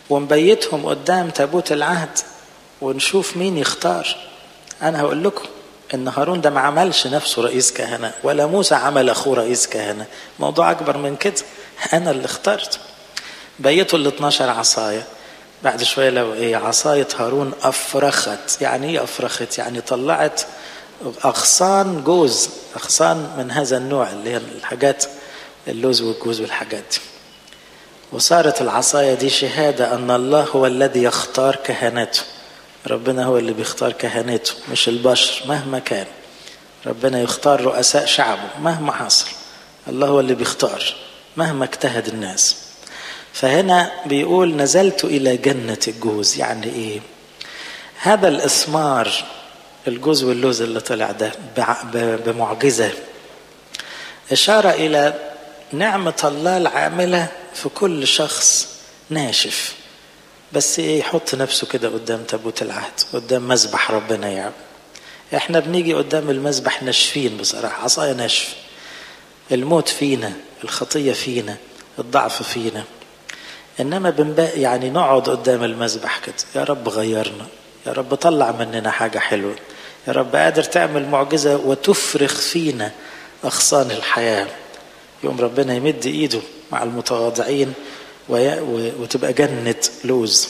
ونبيتهم قدام تابوت العهد ونشوف مين يختار انا هقول لكم ان هارون ده ما عملش نفسه رئيس كهنه ولا موسى عمل اخوه رئيس كهنه موضوع اكبر من كده انا اللي اخترت بيتوا ال 12 عصايه بعد شويه لو ايه عصايه هارون افرخت يعني ايه افرخت يعني طلعت اغصان جوز اغصان من هذا النوع اللي هي الحاجات اللوز والجوز والحاجات دي وصارت العصايه دي شهاده ان الله هو الذي يختار كهنته ربنا هو اللي بيختار كهنته مش البشر مهما كان ربنا يختار رؤساء شعبه مهما حصل الله هو اللي بيختار مهما اجتهد الناس فهنا بيقول نزلت الى جنه الجوز يعني ايه هذا الاسمار الجوز واللوز اللي طلع ده بمعجزه اشاره الى نعمه الله العامله في كل شخص ناشف بس ايه يحط نفسه كده قدام تابوت العهد قدام مذبح ربنا يعني احنا بنيجي قدام المذبح ناشفين بصراحه عصايه ناشف الموت فينا الخطيه فينا الضعف فينا انما بنبقى يعني نقعد قدام المذبح كده يا رب غيرنا يا رب طلع مننا حاجه حلوه يا رب قادر تعمل معجزه وتفرخ فينا اغصان الحياه يوم ربنا يمد ايده مع المتواضعين وتبقى جنة لوز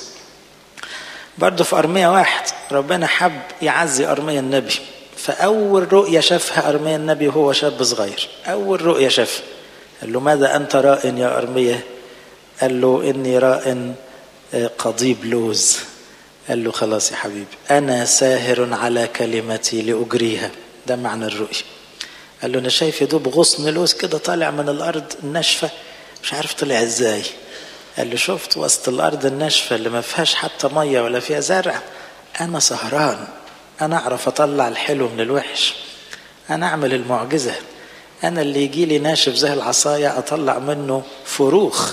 برضه في أرمية واحد ربنا حب يعزي أرمية النبي فأول رؤية شافها أرمية النبي وهو شاب صغير أول رؤية شافها قال له ماذا أنت راء يا أرمية قال له إني راء قضيب لوز قال له خلاص يا حبيبي أنا ساهر على كلمتي لأجريها ده معنى الرؤية قال له أنا شايف يدوب غصن لوز كده طالع من الأرض الناشفة مش عارف طلع إزاي قال له شفت وسط الارض الناشفه اللي ما فيهاش حتى ميه ولا فيها زرع انا سهران انا اعرف اطلع الحلو من الوحش انا اعمل المعجزه انا اللي يجي لي ناشف زي العصايه اطلع منه فروخ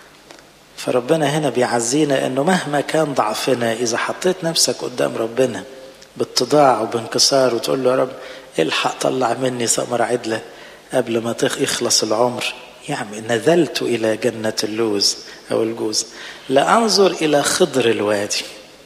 فربنا هنا بيعزينا انه مهما كان ضعفنا اذا حطيت نفسك قدام ربنا باتضاع وبانكسار وتقول له يا رب الحق طلع مني ثمره عدله قبل ما يخلص العمر يعني نزلت إلى جنة اللوز أو الجوز لأنظر إلى خضر الوادي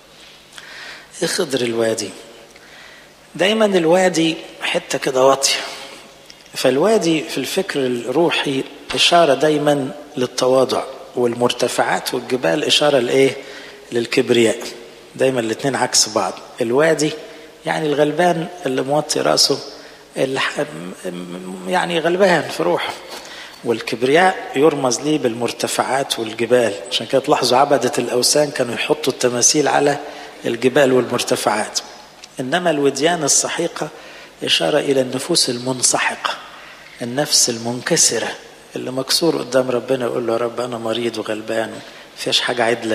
إيه خضر الوادي دايما الوادي حتة كده واطية فالوادي في الفكر الروحي إشارة دايما للتواضع والمرتفعات والجبال إشارة لإيه للكبرياء دايما الاثنين عكس بعض الوادي يعني الغلبان اللي موطي راسه اللي يعني غلبان في روحه والكبرياء يرمز ليه بالمرتفعات والجبال عشان كده تلاحظوا عبدة الأوثان كانوا يحطوا التماثيل على الجبال والمرتفعات إنما الوديان السحيقة إشارة إلى النفوس المنسحقة النفس المنكسرة اللي مكسور قدام ربنا يقول له يا رب أنا مريض وغلبان فيش حاجة عدلة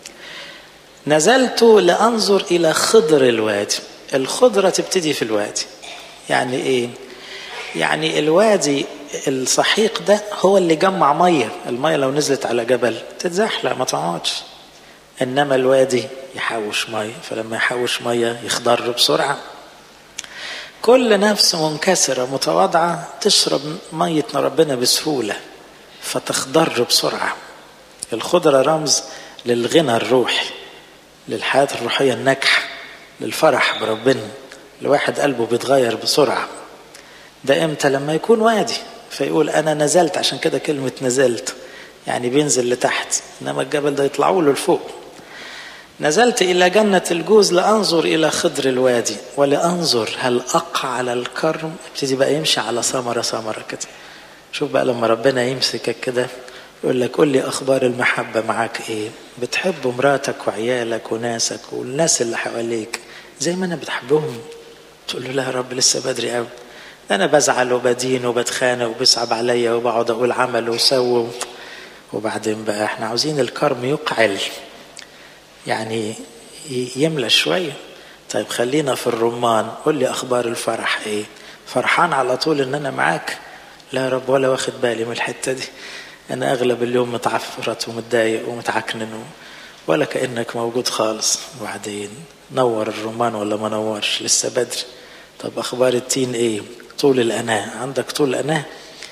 نزلت لأنظر إلى خضر الوادي الخضرة تبتدي في الوادي يعني إيه يعني الوادي الصحيق ده هو اللي جمع ميه الميه لو نزلت على جبل تتزحلق ما تقعدش انما الوادي يحوش ميه فلما يحوش ميه يخضر بسرعه كل نفس منكسره متواضعه تشرب ميه ربنا بسهوله فتخضر بسرعه الخضره رمز للغنى الروحي للحياه الروحيه الناجحه للفرح بربنا الواحد قلبه بيتغير بسرعه ده امتى لما يكون وادي فيقول انا نزلت عشان كده كلمه نزلت يعني بينزل لتحت انما الجبل ده يطلعوا له لفوق نزلت الى جنه الجوز لانظر الى خضر الوادي ولانظر هل اقع على الكرم ابتدي بقى يمشي على ثمره ثمره كده شوف بقى لما ربنا يمسكك كده يقول لك قول لي اخبار المحبه معاك ايه بتحب مراتك وعيالك وناسك والناس اللي حواليك زي ما انا بتحبهم تقول له لا يا رب لسه بدري قوي انا بزعل وبدين وبتخانق وبيصعب عليا وبقعد اقول عمل وسوي وبعدين بقى احنا عاوزين الكرم يقعل يعني يملى شويه طيب خلينا في الرمان قول لي اخبار الفرح ايه فرحان على طول ان انا معاك لا يا رب ولا واخد بالي من الحته دي انا اغلب اليوم متعفرت ومتضايق ومتعكنن ولا كانك موجود خالص وبعدين نور الرمان ولا ما نورش لسه بدري طب اخبار التين ايه طول الاناه عندك طول اناه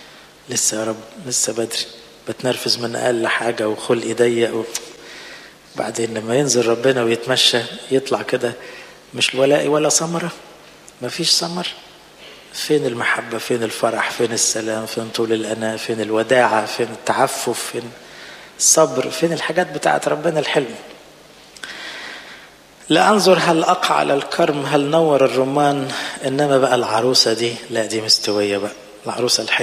لسه يا رب لسه بدري بتنرفز من اقل حاجه وخلقي ضيق و... بعدين لما ينزل ربنا ويتمشى يطلع كده مش ولا ولا ثمرة مفيش ثمر فين المحبة فين الفرح فين السلام فين طول الأناة فين الوداعة فين التعفف فين الصبر فين الحاجات بتاعت ربنا الحلم لا أنظر هل أقع على الكرم هل نور الرمان إنما بقى العروسة دي لا دي مستوية بقى العروسة الحلوة